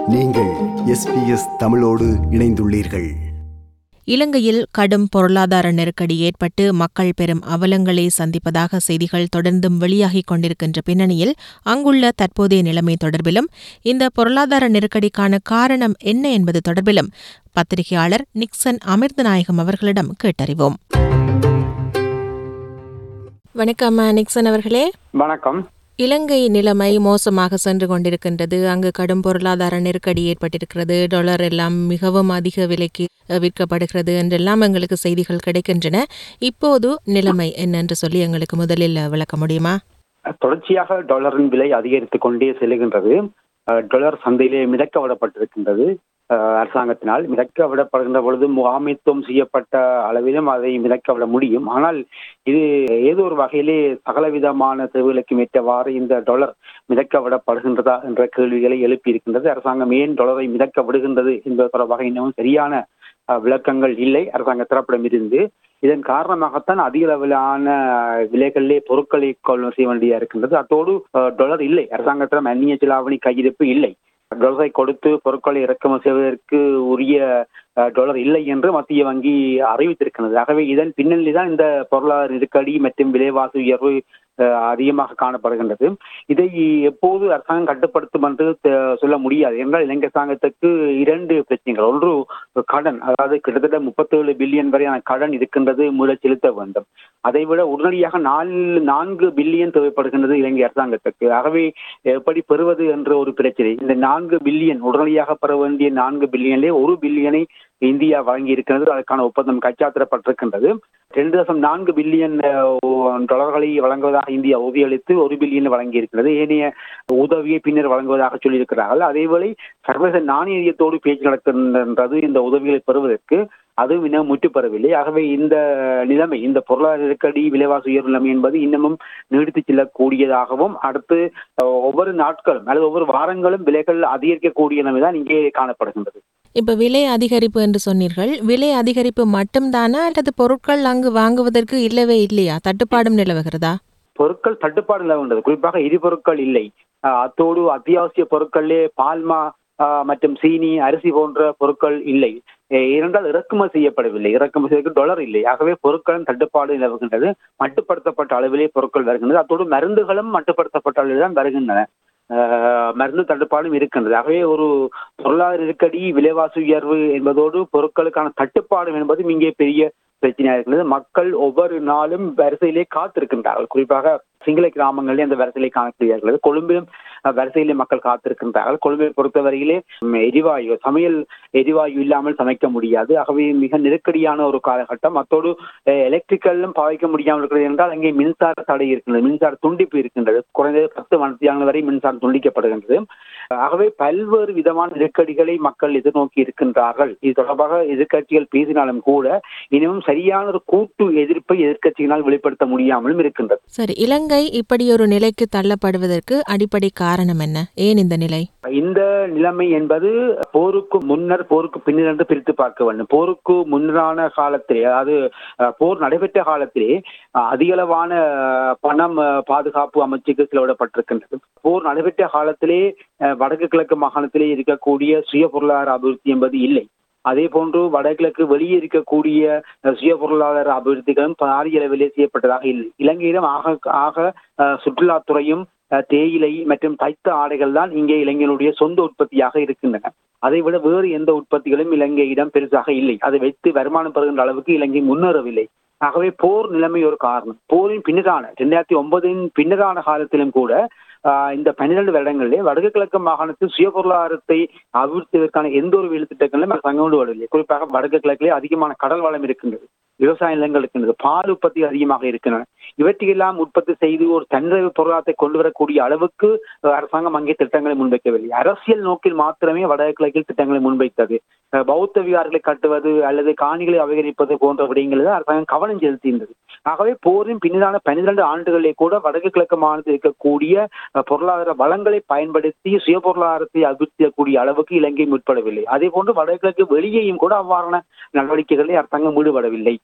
நீங்கள் எஸ்பிஎஸ் தமிழோடு இணைந்துள்ளீர்கள் இலங்கையில் கடும் பொருளாதார நெருக்கடி ஏற்பட்டு மக்கள் பெரும் அவலங்களை சந்திப்பதாக செய்திகள் தொடர்ந்தும் வெளியாகிக் கொண்டிருக்கின்ற பின்னணியில் அங்குள்ள தற்போதைய நிலைமை தொடர்பிலும் இந்த பொருளாதார நெருக்கடிக்கான காரணம் என்ன என்பது தொடர்பிலும் பத்திரிகையாளர் நிக்சன் அமிர்தநாயகம் அவர்களிடம் கேட்டறிவோம் வணக்கம் நிக்சன் அவர்களே வணக்கம் இலங்கை நிலைமை மோசமாக சென்று கொண்டிருக்கின்றது அங்கு கடும் பொருளாதார நெருக்கடி ஏற்பட்டிருக்கிறது டாலர் எல்லாம் மிகவும் அதிக விலைக்கு அஹ், விற்கப்படுகிறது என்றெல்லாம் எங்களுக்கு செய்திகள் கிடைக்கின்றன இப்போது நிலைமை என்னென்று சொல்லி எங்களுக்கு முதலில் விளக்க முடியுமா தொடர்ச்சியாக டாலரின் விலை அதிகரித்துக் கொண்டே செல்கின்றது அஹ், டாலர் சந்தையிலே மிதக்க விடப்பட்டிருக்கின்றது அஹ், அரசாங்கத்தினால் மிதக்க விடப்படுகின்ற பொழுது முகாமைத்துவம் செய்யப்பட்ட அளவிலும் அதை மிதக்க விட முடியும் ஆனால் இது ஏதோ ஒரு வகையிலே சகலவிதமான தேவைகளுக்கு ஏற்றவாறு இந்த டாலர் மிதக்க விடப்படுகின்றதா என்ற கேள்விகளை எழுப்பியிருக்கின்றது அரசாங்கம் ஏன் டாலரை மிதக்க விடுகின்றது என்பது தொடர்பாக இன்னமும் சரியான அஹ், விளக்கங்கள் இல்லை அரசாங்க தரப்பிடம் இருந்து இதன் காரணமாகத்தான் அதிக அளவிலான விலைகளிலே பொருட்களை கொள்வன செய்ய வேண்டியதா இருக்கின்றது அத்தோடு அஹ், டாலர் இல்லை அரசாங்கத்திடம் அந்நிய செலாவணி கையிருப்பு இல்லை டாலரை கொடுத்து பொருட்களை இறக்குமதி செய்வதற்கு உரிய அஹ், டாலர் இல்லை என்று மத்திய வங்கி அறிவித்திருக்கிறது ஆகவே இதன் பின்னணியில் தான் இந்த பொருளாதார நெருக்கடி மற்றும் விலைவாசி உயர்வு அஹ், அதிகமாக காணப்படுகின்றது இதை எப்போது அரசாங்கம் கட்டுப்படுத்தும் என்று தெ- சொல்ல முடியாது என்றால் இலங்கை அரசாங்கத்துக்கு இரண்டு பிரச்சனைகள் ஒன்று கடன் அதாவது கிட்டத்தட்ட முப்பத்தேழு பில்லியன் வரையான கடன் இருக்கின்றது மீள செலுத்த வேண்டும் அதைவிட உடனடியாக நாலு நான்கு பில்லியன் தேவைப்படுகின்றது இலங்கை அரசாங்கத்துக்கு ஆகவே எப்படி பெறுவது என்ற ஒரு பிரச்சனை இந்த நான்கு பில்லியன் உடனடியாக பெற வேண்டிய நான்கு பில்லியனிலே ஒரு பில்லியனை இந்தியா வழங்கி இருக்கிறது அதற்கான ஒப்பந்தம் கைச்சாத்திடப்பட்டிருக்கின்றது ரெண்டு தசம் நான்கு பில்லியன் அஹ், டாலர்களை வழங்குவதாக இந்தியா உறுதியளித்து ஒரு பில்லியன் வழங்கி இருக்கிறது ஏனைய உதவியை பின்னர் வழங்குவதாக சொல்லியிருக்கிறார்கள் அதேவேளை சர்வதேச நாணய நிதியத்தோடு பேச்சு நடக்கின்றது இந்த உதவிகளை பெறுவதற்கு அதுவும் இன்னும் முற்று பெறவில்லை ஆகவே இந்த நிலைமை இந்த பொருளாதார நெருக்கடி விலைவாசி உயர்வு நிலைமை என்பது இன்னமும் நீடித்து செல்லக்கூடியதாகவும் அடுத்து அஹ், ஒவ்வொரு நாட்களும் அல்லது ஒவ்வொரு வாரங்களும் விலைகள் அதிகரிக்கக்கூடிய நிலைமை தான் இங்கே காணப்படுகின்றது இப்ப விலை அதிகரிப்பு என்று சொன்னீர்கள் விலை அதிகரிப்பு மட்டும்தானா அல்லது பொருட்கள் அங்கு வாங்குவதற்கு இல்லவே இல்லையா தட்டுப்பாடும் நிலவுகிறதா பொருட்கள் தட்டுப்பாடு நிலவுகின்றது குறிப்பாக எரிபொருட்கள் இல்லை அஹ், அத்தோடு அத்தியாவசிய பொருட்களிலே பால்மா அஹ், மற்றும் சீனி அரிசி போன்ற பொருட்கள் இல்லை அஹ், ஏனென்றால் இறக்குமதி செய்யப்படவில்லை இறக்குமதி செய்வதற்கு டாலர் இல்லை ஆகவே பொருட்களின் தட்டுப்பாடு நிலவுகின்றது மட்டுப்படுத்தப்பட்ட அளவிலே பொருட்கள் வருகின்றது அத்தோடு மருந்துகளும் மட்டுப்படுத்தப்பட்ட அளவில் தான் வருகின்றன அஹ், மருந்து தட்டுப்பாடும் இருக்கின்றது ஆகவே ஒரு பொருளாதார நெருக்கடி விலைவாசி உயர்வு என்பதோடு பொருட்களுக்கான தட்டுப்பாடு என்பதும் இங்கே பெரிய பிரச்சனையா இருக்கிறது மக்கள் ஒவ்வொரு நாளும் வரிசையிலே காத்திருக்கின்றார்கள் குறிப்பாக சிங்கள கிராமங்களிலே அந்த வரிசையிலே காணக்கூடியார்கள் கொழும்பிலும் அஹ், வரிசையிலே மக்கள் காத்திருக்கின்றார்கள் கொழும்பை பொறுத்தவரையிலே ம், எரிவாயு சமையல் எரிவாயு இல்லாமல் சமைக்க முடியாது ஆகவே மிக நெருக்கடியான ஒரு காலகட்டம் அத்தோடு எலக்ட்ரிக்கலும் பாவிக்க முடியாமல் இருக்கிறது என்றால் அங்கே மின்சார தடை இருக்கின்றது மின்சார துண்டிப்பு இருக்கின்றது குறைந்தது பத்து மணித்தியாலம் வரை மின்சாரம் துண்டிக்கப்படுகின்றது ஆகவே பல்வேறு விதமான நெருக்கடிகளை மக்கள் எதிர்நோக்கி இருக்கின்றார்கள் இது தொடர்பாக எதிர்க்கட்சிகள் பேசினாலும் கூட இன்னமும் சரியான ஒரு கூட்டு எதிர்ப்பை எதிர்க்கட்சியினால் வெளிப்படுத்த முடியாமலும் இருக்கின்றது சரி இலங்கை இப்படி ஒரு நிலைக்கு தள்ளப்படுவதற்கு அடிப்படை காரணம் என்ன ஏன் இந்த நிலை இந்த நிலைமை என்பது போருக்கு முன்னர் போருக்கு பின்னர் என்று பிரித்து பார்க்க வேண்டும் போருக்கு முன்னரான காலத்திலே அதாவது அஹ், போர் நடைபெற்ற காலத்திலே அஹ், அதிகளவான அஹ், பணம் அஹ், பாதுகாப்பு அமைச்சுக்கு செலவிடப்பட்டிருக்கின்றது போர் நடைபெற்ற காலத்திலே அஹ், வடக்கு கிழக்கு மாகாணத்திலே இருக்கக்கூடிய சுய பொருளாதார அபிவிருத்தி என்பது இல்லை அதே போன்று வடகிழக்கு வெளியே இருக்கக்கூடிய அஹ், சுய பொருளாதார அபிவிருத்திகளும் பாரிய அளவிலே செய்யப்பட்டதாக இல்லை இலங்கையிலும் ஆக ஆக அஹ், சுற்றுலாத்துறையும் அஹ், தேயிலை மற்றும் தைத்த ஆடைகள் தான் இங்கே இலங்கையினுடைய சொந்த உற்பத்தியாக இருக்கின்றன அதை விட வேறு எந்த உற்பத்திகளும் இலங்கையிடம் பெருசாக இல்லை அதை வைத்து வருமானம் பெறுகின்ற அளவுக்கு இலங்கை முன்னேறவில்லை ஆகவே போர் நிலைமை ஒரு காரணம் போரின் பின்னரான இரண்டாயிரத்தி ஒன்பதின் பின்னரான காலத்திலும் கூட ஆஹ், இந்த பன்னிரண்டு வருடங்களிலே வடக்கு கிழக்கு மாகாணத்தில் சுய பொருளாதாரத்தை அபிவிருத்திற்கான எந்த ஒரு வேலை திட்டங்களும் அரசாங்கம் கொண்டு வரவில்லை குறிப்பாக வடக்கு கிழக்கிலே அதிகமான கடல் வளம் இருக்கின்றது விவசாய நிலங்கள் இருக்கின்றது பால் உற்பத்தி அதிகமாக இருக்கின்றன இவற்றையெல்லாம் உற்பத்தி செய்து ஒரு தன்னிறைவு பொருளாதாரத்தை கொண்டு வரக்கூடிய அளவுக்கு அஹ், அரசாங்கம் அங்கே திட்டங்களை முன்வைக்கவில்லை அரசியல் நோக்கில் மாத்திரமே வடகிழக்கில் திட்டங்களை முன்வைத்தது அஹ், பௌத்த விகாரங்களை கட்டுவது அல்லது காணிகளை அபகரிப்பது போன்ற விடயங்களில் அரசாங்கம் கவனம் செலுத்தியிருந்தது ஆகவே போரின் பின்னரான பன்னிரண்டு ஆண்டுகளிலே கூட வடக்கு கிழக்கு மாநிலத்தில் இருக்கக்கூடிய அஹ், பொருளாதார வளங்களை பயன்படுத்தி சுய பொருளாதாரத்தை அபிவிருத்தியக்கூடிய அளவுக்கு இலங்கை முற்படவில்லை அதே போன்று வடகிழக்கு வெளியேயும் கூட அவ்வாறான நடவடிக்கைகளில் அரசாங்கம் ஈடுபடவில்லை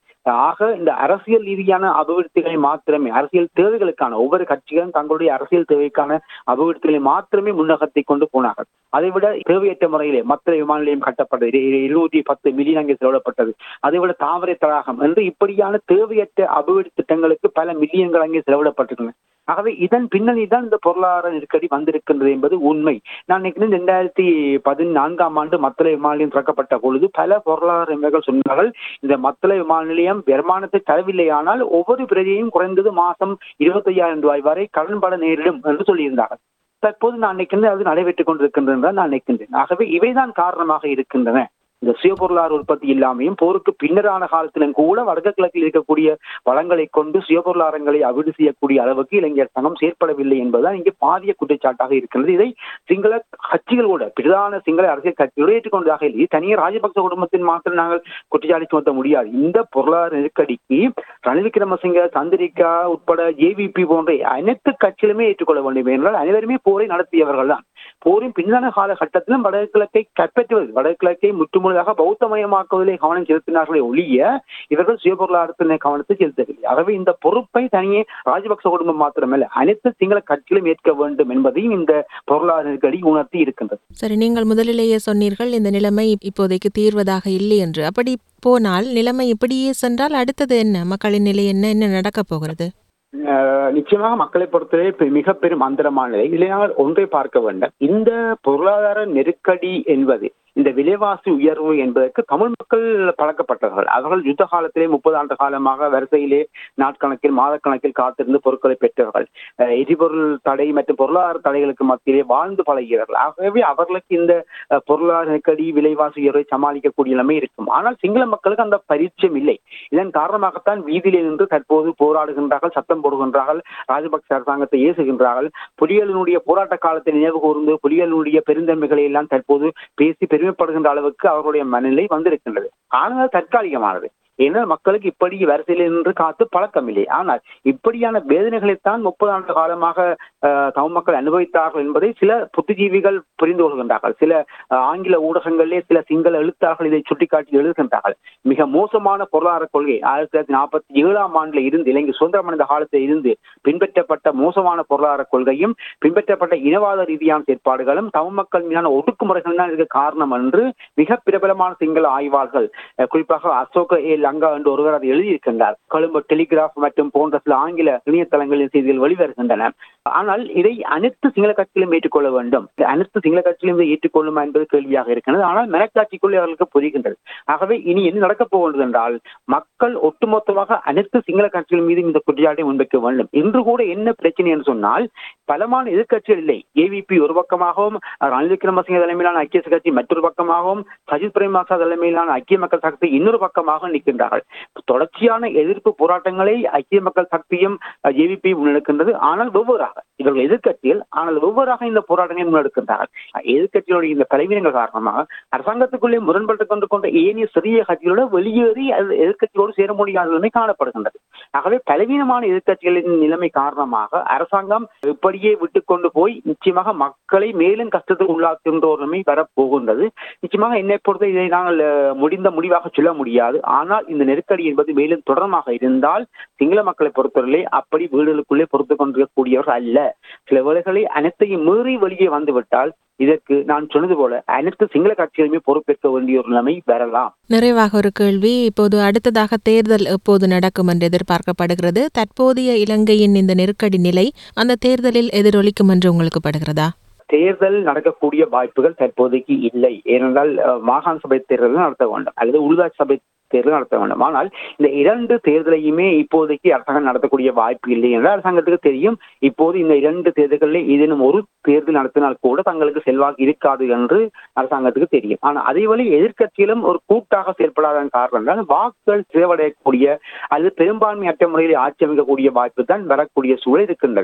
ஆக இந்த அரசியல் ரீதியான அபிவிருத்திகளை மாத்திரமே அரசியல் தேவைகளுக்கான ஒவ்வொரு கட்சிகளும் தங்களுடைய அரசியல் தேவைக்கான அபிவிருத்திகளை மாத்திரமே முன்னகத்தை கொண்டு போனார்கள் அதைவிட தேவையற்ற முறையிலே மத்திய விமான நிலையம் கட்டப்பட்டது இரு- இருநூற்றி பத்து மில்லியன் அங்கே செலவிடப்பட்டது அதைவிட தாமரை தடாகம் என்று இப்படியான தேவையற்ற அபிவிருத்தி திட்டங்களுக்கு பல மில்லியன்கள் அங்கே செலவிடப்பட்டிருக்கின்றன ஆகவே இதன் பின்னணி தான் இந்த பொருளாதார நெருக்கடி வந்திருக்கின்றது என்பது உண்மை நான் நினைக்கிறேன் ரெண்டாயிரத்தி பதினான்காம் ஆண்டு மத்தள விமான நிலையம் திறக்கப்பட்ட பொழுது பல பொருளாதார நிபுணர்கள் சொன்னார்கள் இந்த மத்தள விமான நிலையம் வருமானத்தை தரவில்லையானால் ஒவ்வொரு பிரதியையும் குறைந்தது மாசம் இருபத்தையாயிரம் ரூபாய் வரை கடன்பட நேரிடும் என்று சொல்லியிருந்தார்கள் தற்போது நான் நினைக்கின்றேன் அது நடைபெற்றுக் கொண்டிருக்கின்றது என்று நான் நினைக்கின்றேன் ஆகவே இவைதான் காரணமாக இருக்கின்றன இந்த சுய பொருளாதார உற்பத்தி இல்லாமையும் போருக்கு பின்னரான காலத்திலும் கூட வடக்கு கிழக்கில் இருக்கக்கூடிய வளங்களை கொண்டு சுய பொருளாதாரங்களை அபிவிருத்தி செய்யக்கூடிய அளவுக்கு இளைஞர் சங்கம் செயற்படவில்லை என்பதுதான் இங்கே பாரிய குற்றச்சாட்டாக இருக்கின்றது இதை சிங்கள கட்சிகள் கூட பிரதான சிங்கள அரசியல் கட்சிகளோடு ஏற்றுக்கொண்டதாக இல்லை இது தனியே ராஜபக்ச குடும்பத்தின் மாத்திரம் நாங்கள் குற்றச்சாட்டு சுமத்த முடியாது இந்த பொருளாதார நெருக்கடிக்கு ரணில் விக்ரமசிங்க சந்திரிகா உட்பட ஜேவிபி போன்ற அனைத்து கட்சிகளுமே ஏற்றுக்கொள்ள வேண்டும் என்றால் அனைவருமே போரை நடத்தியவர்கள் தான் போரின் பின்னான காலகட்டத்திலும் வடகிழக்கை கைப்பற்றுவது வடகிழக்கை முற்றுமுழுதாக பௌத்தமயமாக்குவதிலே கவனம் செலுத்தினார்களே ஒழிய இவர்கள் சுயபொருளாதாரத்தினை கவனத்தை செலுத்தவில்லை ஆகவே இந்த பொறுப்பை தனியே ராஜபக்ச குடும்பம் மாத்திரமல்ல அனைத்து சிங்கள கட்சிகளும் ஏற்க வேண்டும் என்பதையும் இந்த பொருளாதார நெருக்கடி உணர்த்தி இருக்கின்றது சரி நீங்கள் முதலிலேயே சொன்னீர்கள் இந்த நிலைமை இப்போதைக்கு தீர்வதாக இல்லை என்று அப்படி போனால் நிலைமை இப்படியே சென்றால் அடுத்தது என்ன மக்களின் நிலை என்ன என்ன நடக்கப் போகிறது அஹ் நிச்சயமாக மக்களை பொறுத்தவரை இப்ப மிக பெரும் அந்தரமான நிலை இல்லையால் ஒன்றை பார்க்க வேண்டும் இந்த பொருளாதார நெருக்கடி என்பது இந்த விலைவாசி உயர்வு என்பதற்கு தமிழ் மக்கள் பழக்கப்பட்டவர்கள் அவர்கள் யுத்த காலத்திலே முப்பது ஆண்டு காலமாக வரிசையிலே நாட்கணக்கில் மாதக்கணக்கில் காத்திருந்து பொருட்களை பெற்றவர்கள் அஹ் எரிபொருள் தடை மற்றும் பொருளாதார தடைகளுக்கு மத்தியிலே வாழ்ந்து பழகிறார்கள் ஆகவே அவர்களுக்கு இந்த அஹ், பொருளாதார நெருக்கடி விலைவாசி உயர்வை சமாளிக்கக்கூடிய நிலைமை இருக்கும் ஆனால் சிங்கள மக்களுக்கு அந்த பரிச்சயம் இல்லை இதன் காரணமாகத்தான் வீதியிலே நின்று தற்போது போராடுகின்றார்கள் சத்தம் போடுகின்றார்கள் ராஜபக்ச அரசாங்கத்தை ஏசுகின்றார்கள் புலிகளினுடைய போராட்ட காலத்தை நினைவு கூர்ந்து புலிகளினுடைய பெருந்தன்மைகளை எல்லாம் தற்போது பேசி பெருமைப்படுகின்ற அளவுக்கு அவர்களுடைய மனநிலை வந்திருக்கின்றது ஆனால் அது தற்காலிகமானது ஏனால் மக்களுக்கு இப்படி வரிசையில் நின்று காத்து பழக்கம் இல்லை ஆனால் இப்படியான வேதனைகளைத்தான் முப்பது ஆண்டு காலமாக அஹ், தமிழ் மக்கள் அனுபவித்தார்கள் என்பதை சில புத்திஜீவிகள் புரிந்து கொள்கின்றார்கள் சில அஹ், ஆங்கில ஊடகங்களிலே சில சிங்கள எழுத்தாளர்கள் இதை சுட்டிக்காட்டி எழுதுகின்றார்கள் மிக மோசமான பொருளாதார கொள்கை ஆயிரத்தி தொள்ளாயிரத்தி நாற்பத்தி ஏழாம் ஆண்டுல இருந்து இலங்கை சுதந்திரம் அடைந்த காலத்தில் இருந்து பின்பற்றப்பட்ட மோசமான பொருளாதார கொள்கையும் பின்பற்றப்பட்ட இனவாத ரீதியான செயற்பாடுகளும் தமிழ் மக்கள் மீதான ஒடுக்குமுறைகள் தான் இதுக்கு காரணம் என்று மிக பிரபலமான சிங்கள ஆய்வாளர்கள் அஹ், குறிப்பாக அசோக ஏ லங்கா என்று ஒருவர் அதை எழுதியிருக்கின்றார் கொழும்பு டெலிகிராஃப் மற்றும் போன்ற சில ஆங்கில இணையதளங்களின் செய்திகள் வெளிவருகின்றன ஆனால் இதை அனைத்து சிங்கள கட்சிகளும் ஏற்றுக்கொள்ள வேண்டும் இந்த அனைத்து சிங்கள கட்சிகளும் இதை ஏற்றுக்கொள்ளுமா என்பது கேள்வியாக இருக்கிறது ஆனால் மனக்காட்சிக்குள்ளே அவர்களுக்கு புரிகின்றது ஆகவே இனி என்ன நடக்கப் போகின்றது என்றால் மக்கள் ஒட்டுமொத்தமாக அனைத்து சிங்கள கட்சிகள் மீதும் இந்த குற்றச்சாட்டை முன்வைக்க வேண்டும் இன்று கூட என்ன பிரச்சனை என்று சொன்னால் பலமான எதிர்க்கட்சிகள் இல்லை ஏவிபி ஒரு பக்கமாகவும் ரணில் விக்ரமசிங்க தலைமையிலான ஐக்கிய கட்சி மற்றொரு பக்கமாகவும் சஜித் பிரேமதாசா தலைமையிலான ஐக்கிய மக்கள் சக்தி இன்னொரு பக்கமாக நிற்கின்றார்கள் தொடர்ச்சியான எதிர்ப்பு போராட்டங்களை ஐக்கிய மக்கள் சக்தியும் ஏவிபி முன்னெடுக்கின்றது ஆனால் வெவ்வேறாக இவர்கள் எதிர்க்கட்சிகள் ஆனால் வெவ்வேறாக இந்த போராட்டங்களை முன்னெடுக்கின்றார்கள் எதிர்க்கட்சிகளுடைய இந்த பலவீனங்கள் காரணமாக அரசாங்கத்துக்குள்ளே முரண்பட்டு கொண்டு கொண்ட ஏனைய சிறிய கட்சிகளோடு வெளியேறி அது எதிர்க்கட்சியோடு சேர முடியாத நிலைமை காணப்படுகின்றது ஆகவே பலவீனமான எதிர்க்கட்சிகளின் நிலைமை காரணமாக அரசாங்கம் இப்படியே விட்டுக்கொண்டு போய் நிச்சயமாக மக்களை மேலும் கஷ்டத்துக்கு உள்ளாக்குகின்ற ஒரு நிலைமை வரப்போகின்றது நிச்சயமாக என்னை பொறுத்த இதை நாங்கள் அஹ், முடிந்த முடிவாக சொல்ல முடியாது ஆனால் இந்த நெருக்கடி என்பது மேலும் தொடர்மாக இருந்தால் சிங்கள மக்களை பொறுத்தவரையிலே அப்படி வீடுகளுக்குள்ளே பொறுத்து கொண்டிருக்கக்கூடியவர்கள் அல்ல சில வேளைகளில் அனைத்தையும் மீறி வெளியே வந்துவிட்டால் இதற்கு நான் சொன்னது போல அனைத்து சிங்கள கட்சிகளுமே பொறுப்பேற்க வேண்டிய ஒரு நிலைமை வரலாம் நிறைவாக ஒரு கேள்வி இப்போது அடுத்ததாக தேர்தல் எப்போது நடக்கும் என்று எதிர்பார்க்கப்படுகிறது தற்போதைய இலங்கையின் இந்த நெருக்கடி நிலை அந்த தேர்தலில் எதிரொலிக்கும் என்று உங்களுக்கு படுகிறதா தேர்தல் நடக்கக்கூடிய வாய்ப்புகள் தற்போதைக்கு இல்லை ஏனென்றால் அஹ், மாகாண சபை தேர்தல் நடத்த வேண்டும் அல்லது உள்ளாட்சி சபை தேர்தல் நடத்த வேண்டும் ஆனால் இந்த இரண்டு தேர்தலையுமே இப்போதைக்கு அரசாங்கம் நடத்தக்கூடிய வாய்ப்பு இல்லை என்றால் அரசாங்கத்துக்கு தெரியும் இப்போது இந்த இரண்டு தேர்தல்களில் ஏதேனும் ஒரு தேர்தல் நடத்தினால் கூட தங்களுக்கு செல்வாக்கு இருக்காது என்று அரசாங்கத்துக்கு தெரியும் ஆனால் அதே வழி எதிர்க்கட்சியிலும் ஒரு கூட்டாக செயல்படாத காரணம் தான் வாக்குகள் சிதைவடையக்கூடிய அல்லது பெரும்பான்மையற்ற முறையில் ஆட்சி அமைக்கக்கூடிய வாய்ப்பு தான் வரக்கூடிய சூழல் இருக்கின்றது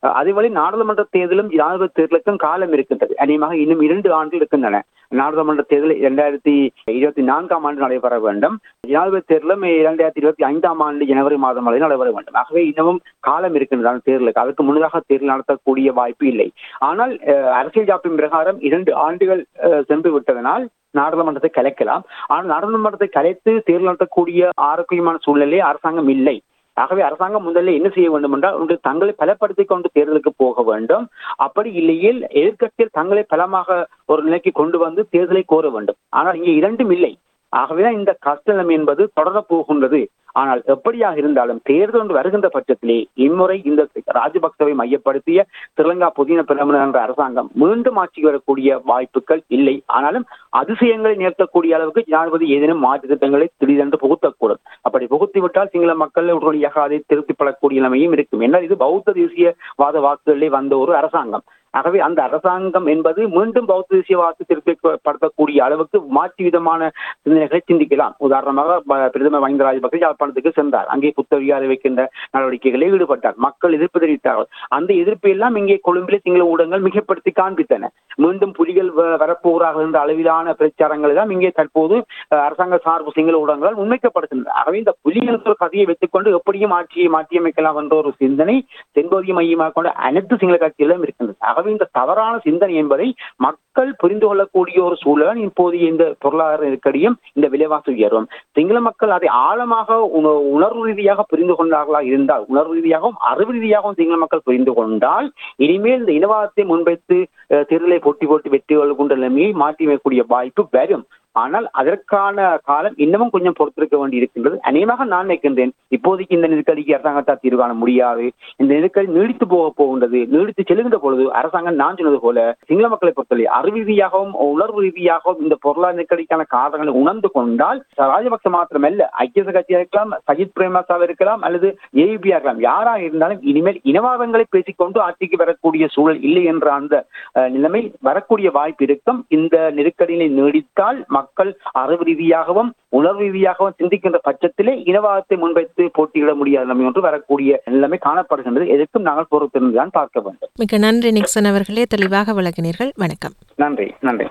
அஹ் அதேவேளை நாடாளுமன்ற தேர்தலும் ஜனாதிபதி தேர்தலுக்கும் காலம் இருக்கின்றது அநேகமாக இன்னும் இரண்டு ஆண்டுகள் இருக்கின்றன நாடாளுமன்ற தேர்தல் இரண்டாயிரத்தி இருபத்தி நான்காம் ஆண்டு நடைபெற வேண்டும் ஜனாதிபதி தேர்தலும் இரண்டாயிரத்தி இருபத்தி ஐந்தாம் ஆண்டு ஜனவரி மாதம் வரை நடைபெற வேண்டும் ஆகவே இன்னமும் காலம் இருக்கின்றது அந்த தேர்தலுக்கு அதுக்கு முன்னதாக தேர்தல் நடத்தக்கூடிய வாய்ப்பு இல்லை ஆனால் அஹ், அரசியல் ஜாப்பின் பிரகாரம் இரண்டு ஆண்டுகள் அஹ், சென்று விட்டதனால் நாடாளுமன்றத்தை கலைக்கலாம் ஆனால் நாடாளுமன்றத்தை கலைத்து தேர்தல் நடத்தக்கூடிய ஆரோக்கியமான சூழ்நிலை அரசாங்கம் இல்லை ஆகவே அரசாங்கம் முதல்ல என்ன செய்ய வேண்டும் என்றால் ஒன்று தங்களை பலப்படுத்திக் கொண்டு தேர்தலுக்கு போக வேண்டும் அப்படி இல்லையில் எதிர்க்கட்சியில் தங்களை பலமாக ஒரு நிலைக்கு கொண்டு வந்து தேர்தலை கோர வேண்டும் ஆனால் இங்கே இரண்டும் இல்லை ஆகவேதான் இந்த கஷ்ட நிலைமை என்பது தொடரப் போகின்றது ஆனால் எப்படியாக இருந்தாலும் தேர்தல் ஒன்று வருகின்ற பட்சத்திலே இம்முறை இந்த ராஜபக்சவை மையப்படுத்திய ஸ்ரீலங்கா புதின பிரதமர் என்ற அரசாங்கம் மீண்டும் ஆட்சிக்கு வரக்கூடிய வாய்ப்புகள் இல்லை ஆனாலும் அதிசயங்களை நிறுத்தக்கூடிய அளவுக்கு ஜனாதிபதி ஏதேனும் மாற்று திட்டங்களை திடீரென்று புகுத்தக்கூடும் அப்படி புகுத்தி விட்டால் சிங்கள மக்கள் உடனடியாக அதை திருப்திப்படக்கூடிய நிலைமையும் இருக்கும் ஏன்னா இது பௌத்த தேசியவாத வாக்குகளிலே வந்த ஒரு அரசாங்கம் ஆகவே அந்த அரசாங்கம் என்பது மீண்டும் பௌத்த தேசியவாதத்தை திருப்திப்படுத்தக்கூடிய அளவுக்கு மாற்று விதமான சிந்தனைகளை சிந்திக்கலாம் உதாரணமாக ப- பிரதமர் மஹிந்த ராஜபக்சே யாழ்ப்பாணத்துக்கு சென்றார் அங்கே புத்தகியாரை வைக்கின்ற நடவடிக்கைகளில் ஈடுபட்டார் மக்கள் எதிர்ப்பு தெரிவித்தார்கள் அந்த எதிர்ப்பை எல்லாம் இங்கே கொழும்பிலே சிங்கள ஊடகங்கள் மிகப்படுத்தி காண்பித்தன மீண்டும் புலிகள் வ- வரப்போகிறார்கள் என்ற அளவிலான பிரச்சாரங்கள் எல்லாம் இங்கே தற்போது அஹ், அரசாங்க சார்பு சிங்கள ஊடகங்களால் முன்வைக்கப்படுகின்றன ஆகவே இந்த புலிகள் என்ற கதையை வைத்துக்கொண்டு எப்படியும் ஆட்சியை மாற்றியமைக்கலாம் என்ற ஒரு சிந்தனை தென்பகுதியை மையமாக கொண்ட அனைத்து சிங்கள கட்சிகளிலும் இருக்கின்றது ஆகவே இந்த தவறான சிந்தனை என்பதை மக்கள் புரிந்து கொள்ளக்கூடிய ஒரு சூழல் இப்போதைய இந்த பொருளாதார நெருக்கடியும் இந்த விலைவாசி உயர்வும் சிங்கள மக்கள் அதை ஆழமாக உண- உணர்வு ரீதியாக புரிந்து கொண்டார்களா இருந்தால் உணர்வு ரீதியாகவும் அறிவு ரீதியாகவும் சிங்கள மக்கள் புரிந்து கொண்டால் இனிமேல் இந்த இனவாதத்தை முன்வைத்து அஹ், தேர்தலை போட்டி போட்டு வெற்றி கொள்கின்ற நிலைமையை மாற்றி வைக்கக்கூடிய வாய்ப்பு வரும் ஆனால் அதற்கான காலம் இன்னமும் கொஞ்சம் பொறுத்திருக்க வேண்டி இருக்கின்றது அநேகமாக நான் நினைக்கின்றேன் இப்போதைக்கு இந்த நெருக்கடிக்கு அரசாங்கத்தால் தீர்வு காண முடியாது இந்த நெருக்கடி நீடித்து போக போகின்றது நீடித்து செல்கின்ற பொழுது அரசாங்கம் நான் சொன்னது போல சிங்கள மக்களை பொறுத்தவரை அறிவு ரீதியாகவும் உணர்வு ரீதியாகவும் இந்த பொருளாதார நெருக்கடிக்கான காரணங்களை உணர்ந்து கொண்டால் ராஜபக்ச மாத்திரமல்ல ஐக்கிய கட்சியாக இருக்கலாம் சஜித் பிரேமதாசா இருக்கலாம் அல்லது ஏபியா இருக்கலாம் யாராக இருந்தாலும் இனிமேல் இனவாதங்களை பேசிக்கொண்டு ஆட்சிக்கு வரக்கூடிய சூழல் இல்லை என்ற அந்த அஹ், நிலைமை வரக்கூடிய வாய்ப்பு இருக்கும் இந்த நெருக்கடியை நீடித்தால் மக்கள் அறிவு ரீதியாகவும் உணர்வு ரீதியாகவும் சிந்திக்கின்ற பட்சத்திலே இனவாதத்தை முன்வைத்து போட்டியிட முடியாத நிலைமை ஒன்று வரக்கூடிய நிலைமை காணப்படுகின்றது எதற்கும் நாங்கள் பொறுத்திருந்துதான் பார்க்க வேண்டும் மிக்க நன்றி நிக்சன் அவர்களே தெளிவாக விளக்கினீர்கள் வணக்கம் நன்றி நன்றி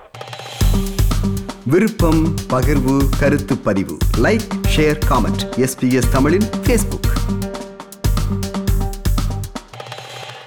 விருப்பம் பகிர்வு கருத்து பதிவு லைக் ஷேர் காமெண்ட் எஸ்பிஎஸ் தமிழின் ஃபேஸ்புக்